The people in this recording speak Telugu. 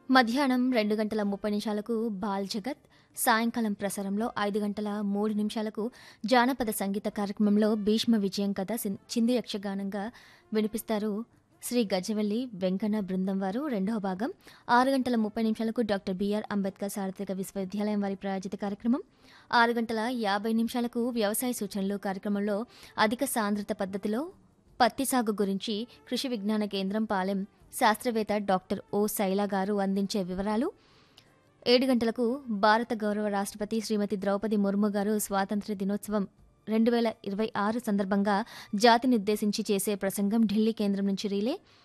మధ్యాహ్నం రెండు గంటల ముప్పై నిమిషాలకు బాల్ జగత్ సాయంకాలం ప్రసారంలో ఐదు గంటల మూడు నిమిషాలకు జానపద సంగీత కార్యక్రమంలో భీష్మ విజయం కథ సిన్- చిందు యక్షగానంగా వినిపిస్తారు శ్రీ గజవల్లి వెంకన్న బృందం వారు రెండవ భాగం ఆరు గంటల ముప్పై నిమిషాలకు డాక్టర్ బిఆర్ అంబేద్కర్ సార్వత్రిక విశ్వవిద్యాలయం వారి ప్రాయోజిత కార్యక్రమం ఆరు గంటల యాభై నిమిషాలకు వ్యవసాయ సూచనలు కార్యక్రమంలో అధిక సాంద్రత పద్ధతిలో పత్తి సాగు గురించి కృషి విజ్ఞాన కేంద్రం పాలెం శాస్త్రవేత్త డాక్టర్ ఓ శైల గారు అందించే వివరాలు ఏడు గంటలకు భారత గౌరవ రాష్ట్రపతి శ్రీమతి ద్రౌపది ముర్ము గారు స్వాతంత్ర్య దినోత్సవం రెండు వేల ఇరవై ఆరు సందర్భంగా జాతిని ఉద్దేశించి చేసే ప్రసంగం ఢిల్లీ కేంద్రం నుంచి రీలే